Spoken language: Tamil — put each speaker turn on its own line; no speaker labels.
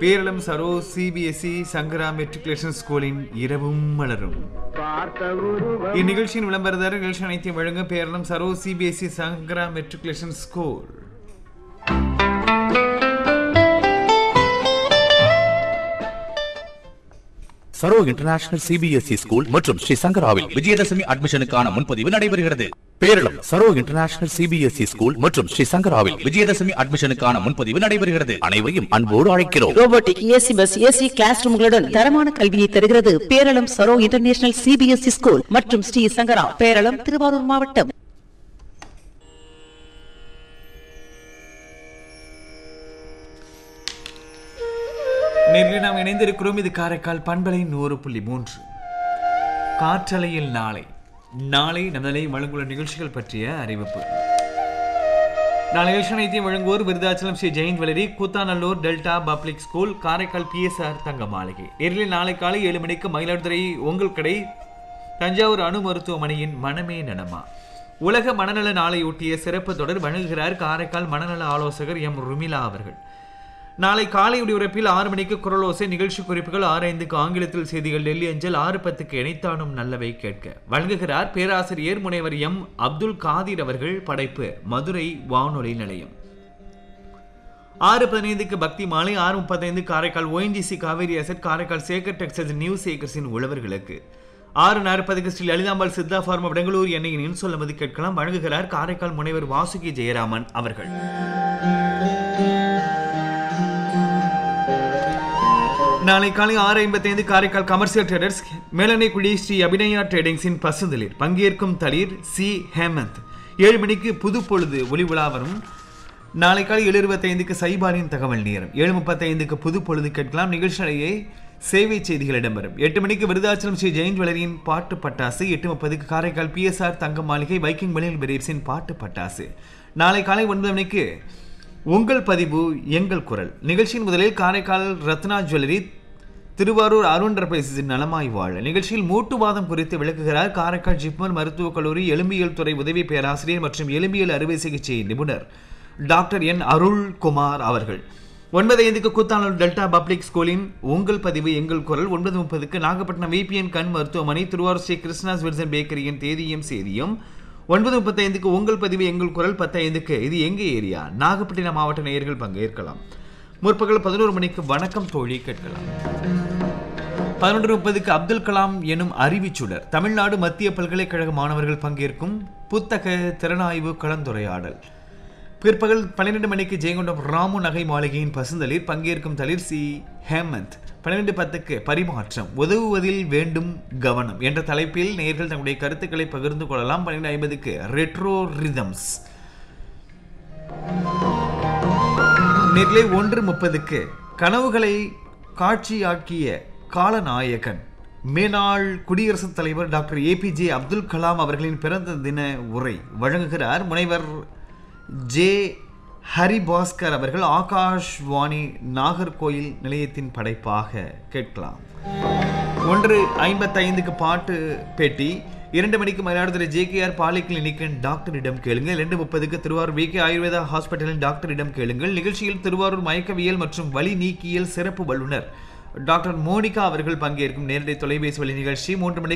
பேரளம் சரோ சிபிஎஸ்இ சங்கரா மெட்ரிகுலேஷன் ஸ்கூலின் இரவும் மலரும் இந்நிகழ்ச்சியின் விளம்பரதாரர் நிகழ்ச்சி அனைத்தையும் வழங்க Peralam Saro CBSE Sankara matriculation school
Saro international CBSE school மற்றும் ஸ்ரீ சங்கராவில்
விஜயதசமி அட்மிஷனுக்கான முன்பதிவு நடைபெறுகிறது
Peralam Saro international CBSE school மற்றும் ஸ்ரீ சங்கராவில்
விஜயதசமி அட்மிஷனுக்கான முன்பதிவு நடைபெறுகிறது
அனைவரையும் அன்போடு அழைக்கிறோம்
robotic AC bus AC class ரூம்களுடன் தரமான கல்வியை தருகிறது Peralam Saro international CBSE school மற்றும் ஸ்ரீ சங்கரா பேரளம் திருவாரூர் மாவட்டம்
நேரில் நாம் இணைந்திருக்கிறோம் இது காரைக்கால் பண்பலை நூறு புள்ளி மூன்று காற்றலையில் நாளை நாளை நமதலை வழங்குள்ள நிகழ்ச்சிகள் பற்றிய அறிவிப்பு நாளை நிகழ்ச்சி அனைத்தையும் வழங்குவோர் விருதாச்சலம் ஸ்ரீ ஜெயின் வளரி Koothanallur delta public school Karaikal PSR Thanga Maligai நேரில் நாளை காலை ஏழு மணிக்கு மயிலாடுதுறை உங்கள் கடை தஞ்சாவூர் அணு மருத்துவமனையின் மனமே நலமா உலக மனநல நாளையொட்டிய சிறப்பு தொடர் வழங்குகிறார் காரைக்கால் மனநல ஆலோசகர் எம் ருமிலா அவர்கள் நாளை காலை உரைப்பில் ஆறு மணிக்கு குரலோசை நிகழ்ச்சி குறிப்புகள் ஆறு ஐந்துக்கு ஆங்கிலத்தில் செய்திகள் டெல்லி அஞ்சல் ஆறு பத்துக்கு இணைத்தானும் நல்லவை கேட்க வழங்குகிறார் பேராசிரியர் முனைவர் எம் அப்துல் காதிர் அவர்கள் படைப்பு மதுரை வானொலி நிலையம் ஆறு பதினைந்துக்கு பக்தி மாலை ஆறு முப்பத்தைந்து Karaikal ONGC Kaveri asset Karaikal Sekar textiles new சேகர்ஸின் உழவர்களுக்கு ஆறு நாற்பதுக்கு ஸ்ரீ லலிதாம்பாள் சித்தா ஃபார்மா பெங்களூர் எண்ணெயின் இன்சொல்லமதி கேட்கலாம் வழங்குகிறார் காரைக்கால் முனைவர் வாசுகி ஜெயராமன் அவர்கள் நாளை காலை ஆறு ஐம்பத்தைந்து காரைக்கால் கமர்ஷியல் ட்ரேடர்ஸ் மேலனைக்குடி ஸ்ரீ அபிநயா ட்ரேடிங்ஸின் பசுந்தளிர் பங்கேற்கும் தளிர் சி ஹேமந்த் ஏழு மணிக்கு புது பொழுது ஒளி உலா வரும் நாளை காலை ஏழு இருபத்தைந்துக்கு சைபாலின் தகவல் நேரம் ஏழு முப்பத்தைந்துக்கு புது பொழுது கேட்கலாம் நிகழ்ச்சியிலேயே சேவை செய்திகள் இடம்பெறும் எட்டு மணிக்கு விருதாச்சலம் ஸ்ரீ ஜெயின் வளரியின் பாட்டு பட்டாசு எட்டு முப்பதுக்கு காரைக்கால் பிஎஸ்ஆர் தங்க மாளிகை வைக்கிங் வெளியில் பிரேப்ஸின் பாட்டு பட்டாசு நாளை காலை ஒன்பது மணிக்கு உங்கள் பதிவு எங்கள் குரல் நிகழ்ச்சியின் முதலில் காரைக்கால் ரத்னா ஜுவல்லரி திருவாரூர் அருண் என்டர்பிரைசஸின் நலமாய் வாழ நிகழ்ச்சியில் மூட்டுவாதம் குறித்து விளக்குகிறார் காரைக்கால் ஜிப்மர் மருத்துவக் கல்லூரி எலும்பியல் துறை உதவி பேராசிரியர் மற்றும் எலும்பியல் அறுவை சிகிச்சை நிபுணர் டாக்டர் என் அருள்குமார் அவர்கள் ஒன்பது ஐந்துக்கு கூத்தானூர் டெல்டா பப்ளிக் ஸ்கூலின் உங்கள் பதிவு எங்கள் குரல் ஒன்பது முப்பதுக்கு நாகப்பட்டினம் விபிஎன் கண் மருத்துவமனை திருவாரூர் ஸ்ரீ கிருஷ்ணாஸ் வில்சன் பேக்கரியின் தேதியும் செய்தியும் ஒன்பது முப்பத்தைந்துக்கு உங்கள் பதிவு எங்கள் குரல் பத்து ஐந்துக்கு இது எங்க ஏரியா நாகப்பட்டினம் மாவட்ட நேயர்கள் பங்கேற்கலாம் முற்பகல் பதினோரு மணிக்கு வணக்கம் தோழி கேட்கலாம் பதினொன்று முப்பதுக்கு அப்துல் கலாம் எனும் அறிவிச்சுடர் தமிழ்நாடு மத்திய பல்கலைக்கழக மாணவர்கள் பங்கேற்கும் புத்தக திறனாய்வு கலந்துரையாடல் பிற்பகல் பன்னிரெண்டு மணிக்கு ஜெயங்கொண்டம் ராமு நகை மாளிகையின் பசுந்தளிர் பங்கேற்கும் தளிர் சி ஹேமந்த் பன்னிரெண்டு பத்துக்கு பரிமாற்றம் உதவுவதில் வேண்டும் கவனம் என்ற தலைப்பில் நேர்கள் தங்களுடைய கருத்துக்களை பகிர்ந்து கொள்ளலாம் பன்னிரெண்டு ஐம்பதுக்கு ரெட்ரோ ரிதம்ஸ் நெல்லை ஒன்று முப்பதுக்கு கனவுகளை காட்சியாக்கிய காலநாயகன் மேனாள் குடியரசுத் தலைவர் டாக்டர் ஏபிஜே அப்துல் கலாம் அவர்களின் பிறந்த தின உரை வழங்குகிறார் முனைவர் ஜே ஹரிபாஸ்கர் அவர்கள் ஆகாஷ்வாணி நாகர்கோயில் நிலையத்தின் படைப்பாக கேட்கலாம் ஒன்று ஐம்பத்தைந்துக்கு பாட்டு பேட்டி இரண்டு மணிக்கு மயிலாடுதுறை ஜேகேஆர் பாலி கிளினிக்கின் டாக்டரிடம் கேளுங்கள் இரண்டு முப்பதுக்கு திருவாரூர் விகே ஆயுர்வேதா ஹாஸ்பிட்டலின் டாக்டரிடம் கேளுங்கள் நிகழ்ச்சியில் திருவாரூர் மயக்கவியல் மற்றும் வலி நீக்கியல் சிறப்பு வல்லுநர் டாக்டர் மோனிகா அவர்கள் பங்கேற்கும் நேரடி தொலைபேசி வழி நிகழ்ச்சி மூன்று மணிக்கு